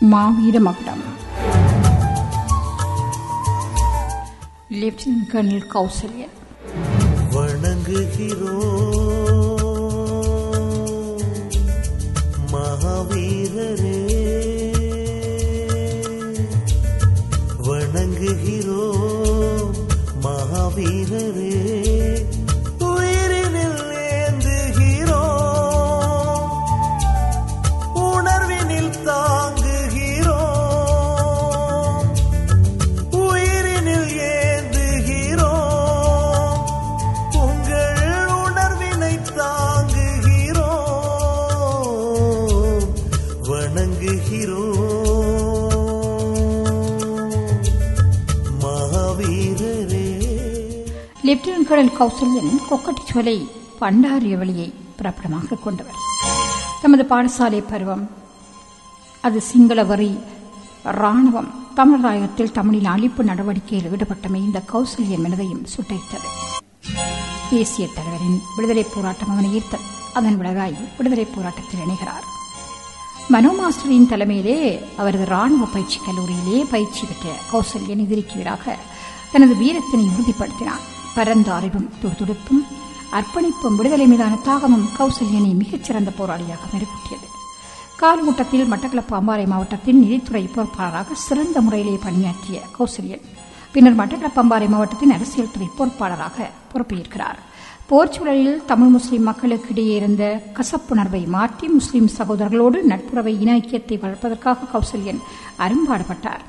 மாவீர மகுடம் lieutenant colonel Kousalyan வணங்குகிறோம் மகாவீரரே வணங்குகிறோம் மகாவீரரே உயிரினில் ஏந்துகிறோம் உணர்வினில் தாங்குகிறோம் உயிரினில் ஏந்துகிறோம் உங்கள் உணர்வினை தாங்குகிறோம் வணங்குகிறோம் மகாவீரரே லெப்டினன்ட் கர்னல் கௌசல்யன் கொக்கட்டிச்சோலை பண்டாரிய வழியை பிறப்பிடமாக கொண்டவர் தமது பாடசாலை பருவம் அது சிங்கள வரி இராணுவம் தமிழராயத்தில் தமிழின் அழிப்பு நடவடிக்கையில் ஈடுபட்டமை இந்த கௌசல்யன் மனதையும் சுட்டைத்தது தேசிய தலைவரின் விடுதலைப் போராட்டம் அவனை ஈர்த்தது அதன் விளைவாய் விடுதலைப் போராட்டத்தில் இணைகிறார் மனோ மாஸ்டரின் தலைமையிலே அவரது ராணுவ பயிற்சி கல்லூரியிலே பயிற்சி பெற்ற கௌசல்யன் எதிரிக்கீடாக தனது வீரத்தினை உறுதிப்படுத்தினார் பரந்த அறிவும் துடுதுடுப்பும் அர்ப்பணிப்பும் விடுதலை மீதான தாகமும் கௌசல்யனை மிகச்சிறந்த போராளியாக மெருகூட்டியது காலகூட்டத்தில் மட்டக்களப்பு அம்பாறை மாவட்டத்தின் நிதித்துறை பொறுப்பாளராக சிறந்த முறையிலே பணியாற்றிய கௌசல்யன் பின்னர் மட்டக்களப்பு அம்பாறை மாவட்டத்தின் அரசியல் துறை பொறுப்பாளராக பொறுப்பேற்கிறார் போர்ச்சூழலில் தமிழ் முஸ்லிம் மக்களுக்கிடையே இருந்த கசப்புணர்வை மாற்றி முஸ்லிம் சகோதரர்களோடு நட்புறவை இன ஐக்கியத்தை வளர்ப்பதற்காக கௌசல்யன் அரும்பாடுபட்டார்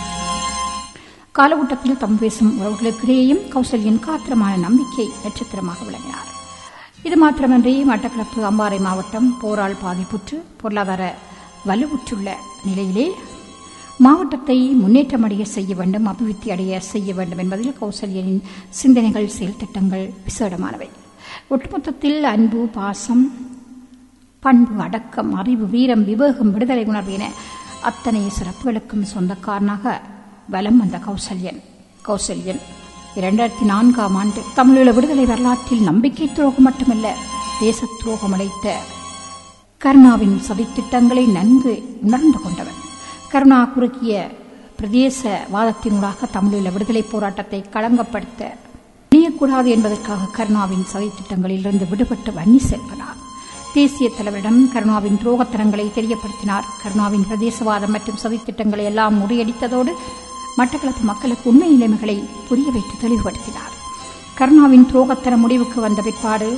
காலகூட்டத்தில் தமிழ் பேசும் உறவுகளுக்கிடையேயும் கௌசல்யன் காத்திரமான நம்பிக்கை நட்சத்திரமாக விளங்கினார் இது மாத்திரமன்றி மட்டக்களப்பு அம்பாறை மாவட்டம் போரால் பாதிப்புற்று பொருளாதார வலுவுற்றுள்ள நிலையிலே மாவட்டத்தை முன்னேற்றமடைய செய்ய வேண்டும் அபிவிருத்தி அடைய செய்ய வேண்டும் என்பதில் கௌசல்யனின் சிந்தனைகள் செயல் திட்டங்கள் விசேடமானவை ஒட்டுமொத்தத்தில் அன்பு பாசம் பண்பு அடக்கம் அறிவு வீரம் விவேகம் விடுதலை உணர்வு என அத்தனை சிறப்புகளுக்கும் சொந்தக்காரனாக வலம் வந்த கௌசல்யன் கௌசல்யன் இரண்டாயிரத்தி நான்காம் ஆண்டு தமிழீழ விடுதலை வரலாற்றில் நம்பிக்கை துரோகம் மட்டுமல்ல தேச துரோகம் அடைத்த கருணாவின் சதித்திட்டங்களை நன்கு உணர்ந்து கொண்டவன் கருணா குறுக்கிய பிரதேச வாதத்தினூடாக தமிழீழ விடுதலை போராட்டத்தை களங்கப்படுத்த அணியக்கூடாது என்பதற்காக கருணாவின் சதித்திட்டங்களிலிருந்து விடுபட்டு வன்னி செல்வனார் தேசிய தலைவரிடம் கருணாவின் துரோகத்தனங்களை தெரியப்படுத்தினார் கருணாவின் பிரதேசவாதம் மற்றும் சதித்திட்டங்களை எல்லாம் முறியடித்ததோடு மட்டக்களப்பு மக்களுக்கு உண்மை நிலைமைகளை புரிய வைத்து தெளிவுபடுத்தினார் கருணாவின் துரோகத்தன முடிவுக்கு வந்த பிற்பாடு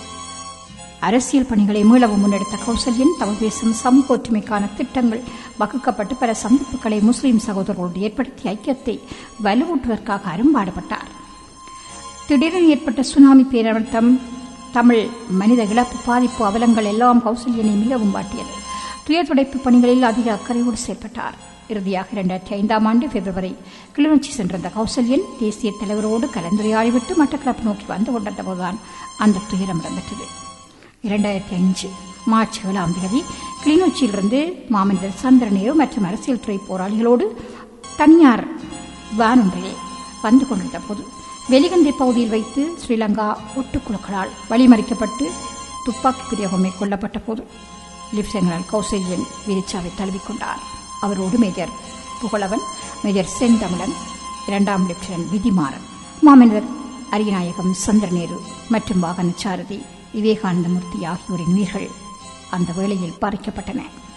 அரசியல் பணிகளை மீளவும் முன்னெடுத்த கௌசல்யன் தமிழ் பேசும் சமூக ஒற்றுமைக்கான திட்டங்கள் வகுக்கப்பட்டு பல சந்திப்புகளை முஸ்லிம் சகோதரர்களோடு ஏற்படுத்தி ஐக்கியத்தை வலுவூட்டுவதற்காக அரும்பாடுபட்டார் திடீரென ஏற்பட்ட சுனாமி பேரவர்த்தம் தமிழ் மனித இழப்பு பாதிப்பு அவலங்கள் எல்லாம் கௌசல்யனை மிகவும் வாட்டியது துயர் துடைப்பு பணிகளில் அதிக அக்கறையோடு செயல்பட்டார் இறுதியாக இரண்டாயிரத்தி ஐந்தாம் ஆண்டு பிப்ரவரி கிளிநொச்சி சென்றிருந்த கௌசல்யன் தேசிய தலைவரோடு கலந்துரையாடிவிட்டு மட்டக்களப்பு நோக்கி வந்து கொண்டிருந்த போதுதான் அந்த துயரம் இடம்பெற்றது இரண்டாயிரத்தி அஞ்சு மார்ச் ஏழாம் தேதி கிளிநொச்சியிலிருந்து மாமனிதர் சந்திரநேரு மற்றும் அரசியல் துறை போராளிகளோடு தனியார் வேன் ஒன்றிலே வந்து கொண்டிருந்த போது வெலிகந்தை பகுதியில் வைத்து ஸ்ரீலங்கா ஒட்டுக்குழுக்களால் வழிமறிக்கப்பட்டு துப்பாக்கி பிரயோகம் மேற்கொள்ளப்பட்ட போது லெப்டினல் கௌசல்யன் வீரிச்சாவை தழுவிக்கொண்டார் அவரோடு மேஜர் புகழவன் மேஜர் செந்தமிழன் இரண்டாம் லெப்டினன்ட் விதிமாறன் மாமனிதர் அரியநாயகம் சந்திரநேரு மற்றும் வாகன சாரதி விவேகானந்தமூர்த்தி ஆகியோரின் உயிர்கள் அந்த வேளையில் பறிக்கப்பட்டன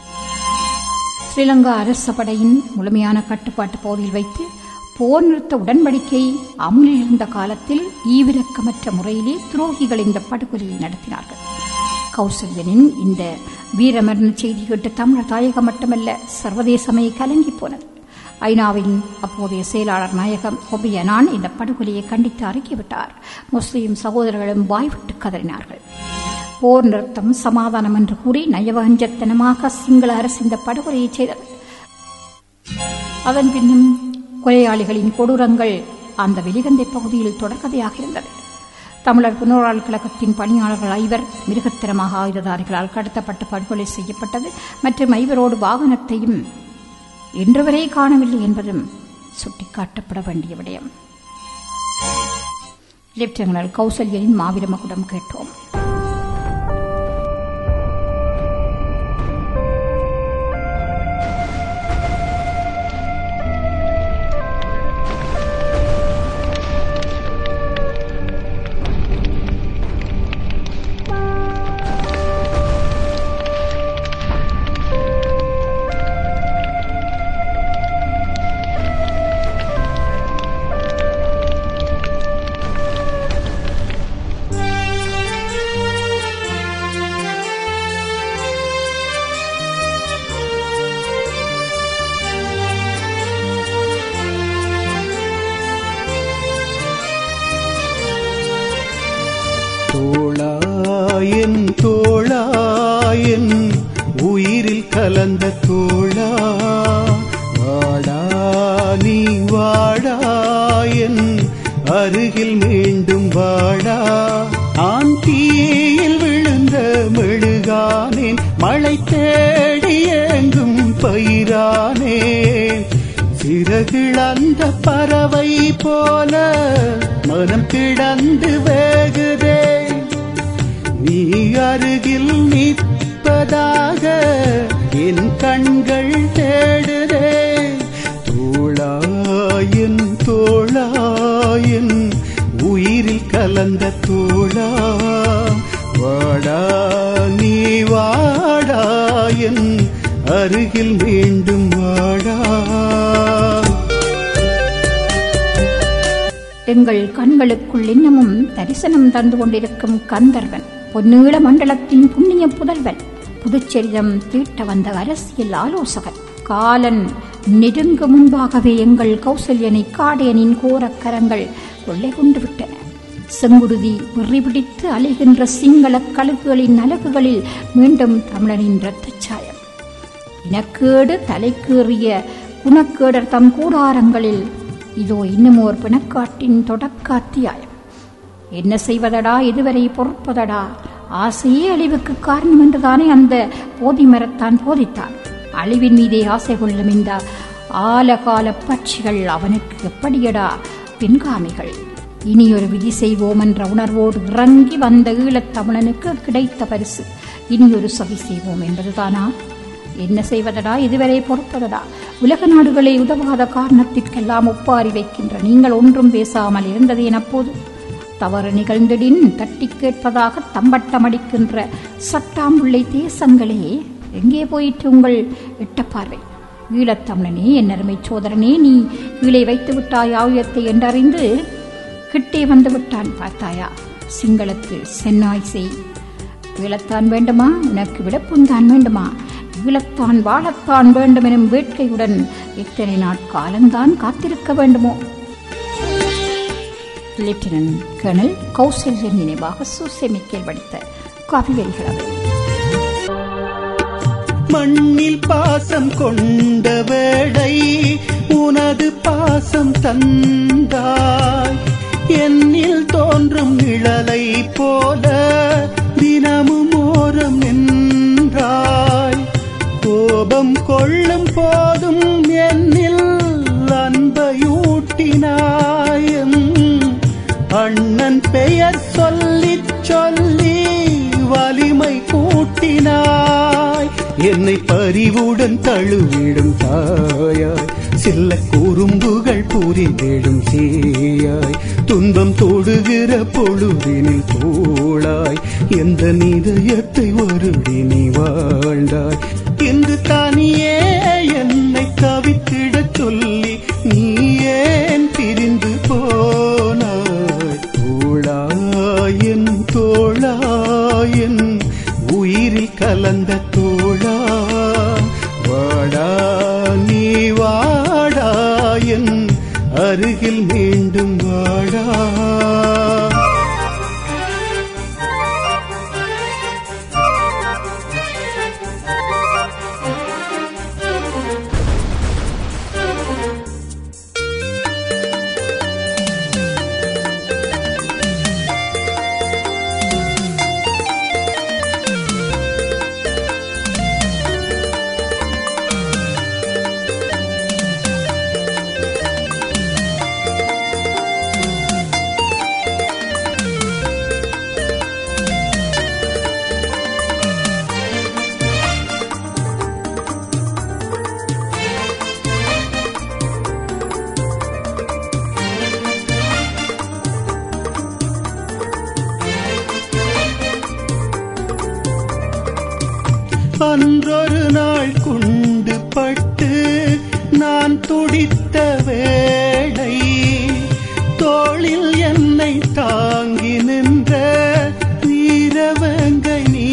ஸ்ரீலங்கா அரச படையின் முழுமையான கட்டுப்பாட்டு பகுதியில் வைத்து போர் நிறுத்த உடன்படிக்கை அமுலில் இருந்த காலத்தில் ஈவிரக்கமற்ற முறையிலே துரோகிகள் இந்த படுகொலையை நடத்தினார்கள் கௌசல்யனின் இந்த வீரமரண செய்தி கேட்டு தமிழர் தாயகம் மட்டுமல்ல சர்வதேசமே கலங்கி போனது ஐநாவின் அப்போதைய செயலாளர் நாயகம் ஒபியனான் இந்த படுகொலையை கண்டித்து அறிக்கிவிட்டார் முஸ்லிம் சகோதரர்களும் வாய்விட்டு கதறினார்கள் போர் நிறுத்தம் சமாதானம் என்று கூறி நயவஞ்சத்தனமாக சிங்கள அரசு இந்த படுகொலையை செய்தது அதன் பின்னும் கொலையாளிகளின் கொடூரங்கள் அந்த வெளிகந்தை பகுதியில் தொடர்கதையாக இருந்தது தமிழர் புனரால் கழகத்தின் பணியாளர்கள் ஐவர் மிருகத்தனமாக ஆயுததாரிகளால் கடத்தப்பட்டு படுகொலை செய்யப்பட்டது மற்றும் ஐவரோடு வாகனத்தையும் இன்று வரை காணவில்லை என்பதும் சுட்டிக்காட்டப்பட வேண்டிய விடயம் லெப்டினல் கௌசல்யனின் மாவீர மகுடம் கேட்டோம் உயிரில் கலந்த தோழா வாடா நீ வாடா என் அருகில் மீண்டும் வாடா ஆந்தியில் விழுந்த மெழுகானேன் மழை தேடி எங்கும் பயிரானேன் சிறகிழந்த பறவை போல மனம் கிடந்து வேகுதே நீ அருகில் நிற்பதாக என் கண்கள் தேடுதே தோளாயின் தோளாயின் உயிரில் கலந்த தோளா வாடா நீ வாடா என் அருகில் மீண்டும் வாடா எங்கள் கண்களுக்குள் இன்னமும் தரிசனம் தந்து கொண்டிருக்கும் கந்தர்வன் பொன்னீள மண்டலத்தின் புண்ணிய புதல்வன் புதுச்செரிதம் தீட்ட வந்த அரசியல் ஆலோசகன் காலன் நெருங்க முன்பாகவே எங்கள் கௌசல்யனை காடையனின் கோரக்கரங்கள் கொள்ளை கொண்டு விட்டன செங்குருதி வெறிபிடித்து அலைகின்ற சிங்கள கழுகுகளின் அலகுகளில் மீண்டும் தமிழனின் இரத்தச் சாயம் இனக்கேடு தலைக்கேறிய குணக்கேடர் தம் கூடாரங்களில் இதோ இன்னும் ஓர் பிணக்காட்டின் தொடக்க அத்தியாயம் என்ன செய்வதடா இதுவரை பொறுப்பதடா ஆசையே அழிவுக்கு காரணம் என்றுதானே அந்த போதி மரத்தான் போதித்தான் அழிவின் மீதே ஆசை கொள்ளும் இந்த ஆலகால பட்சிகள் அவனுக்கு எப்படியடா பின்காமிகள் இனி ஒரு விதி செய்வோம் என்ற உணர்வோடு இறங்கி வந்த ஈழத்தமிழனுக்கு கிடைத்த பரிசு இனி ஒரு சதி செய்வோம் என்பதுதானா என்ன செய்வதடா இதுவரை பொறுப்பதடா உலக நாடுகளை உதவாத காரணத்திற்கெல்லாம் ஒப்பாரி வைக்கின்ற நீங்கள் ஒன்றும் பேசாமல் இருந்தது எனப்போது தவறு நிகழ்ந்திடின் தட்டி கேட்பதாக தம்பட்டமடிக்கின்ற சட்டாம்புள்ளை தேசங்களே எங்கே போயிற்று உங்கள் எட்டப்பார்வை ஈழத்தமிழனே என் அருமை சோதரனே நீ கீழே வைத்து விட்டாய் ஆயுதத்தை என்றறிந்து கிட்டே வந்து விட்டான் பார்த்தாயா சிங்களத்து சென்னாய் செய் ஈழத்தான் வேண்டுமா உனக்கு விடப்புந்தான் வேண்டுமா ஈழத்தான் வாழத்தான் வேண்டும் எனும் வேட்கையுடன் எத்தனை நாட்காலந்தான் காத்திருக்க வேண்டுமோ லெப்டினன்ட் கர்னல் கௌசல்யன் நினைவாக சுசெமிக்கேல் வடித்த காவி வரிகள் அவை மண்ணில் பாசம் கொண்ட வேளை உனது பாசம் தந்தாய் என்னில் தோன்றும் நிழலை போல தினமும் ஓரம் நின்றாய் கோபம் கொள்ளும் போதும் என்னில் அன்பையூட்டினாய் எம் அண்ணன் பெயர் சொல்லிச் சொல்லி வலிமை கூட்டினாய் என்னை பரிவுடன் தழுவிடும் தாயாய் சில்ல குறும்புகள் புரிந்திடும் சேயாய் துன்பம் தொடுகிற பொழுதினில் தோளாய் எந்த நிதயத்தை வருடி நீ வாழ்ந்தாய் இன்று தனியே என்னை தவித்திடச் சொல்லி நீ ஏன் பிரிந்து போனாய் தோளாயன் தோளாயன் உயிரில் கலந்த தோழா வாடா நீ வாடாயன் அருகில் மீண்டும் வாடா அன்றொரு நாள் குண்டு பட்டு நான் துடித்த வேளை தோளில் என்னை தாங்கி நின்ற வீரவங்கை நீ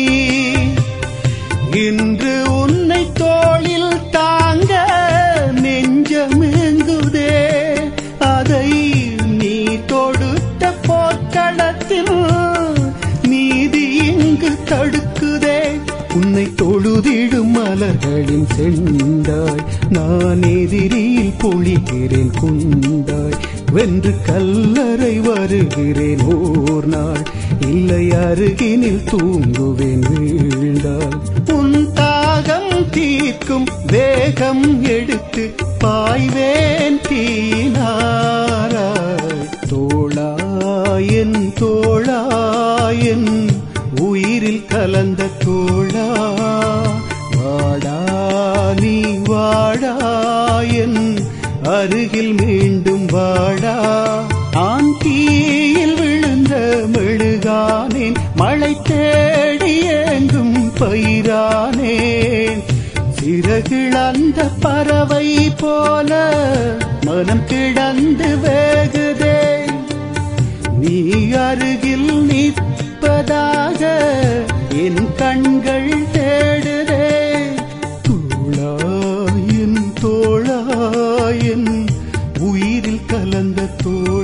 இன்று உன்னை தோளில் தாங்க நெஞ்சமெங்குதே அதை நீ தொடுத்த போர்க்களத்தில் நீதி இங்கு தடுக்குதே உன்னை தோ தொழுதிடும் மலர்களின் செண்டாய் நான் எதிரியில் பொழிகிறேன் குண்டாய் வென்று கல்லறை வருகிறேன் ஓர் நாள் இல்லை அருகினில் தூங்குவேன் வீழ்ந்தாள் உன் தாகம் தீர்க்கும் வேகம் எடுத்து பாய்வேன் தீனாராய் தோளாயன் தோளாயன் உயிரில் கலந்த தோழா வாடா நீ வாடாயன் அருகில் மீண்டும் வாடா ஆன் தீயில் விழுந்த மெழுகானேன் மழை தேடி எங்கும் பயிரானேன் சிறகிழந்த பறவை போல மனம் கிடந்து வேகுதே நீ அருகில் நிற்பதாக என் கண்கள் தேடுதே தோளாயின் தோளாயின் உயிரில் கலந்த தோழா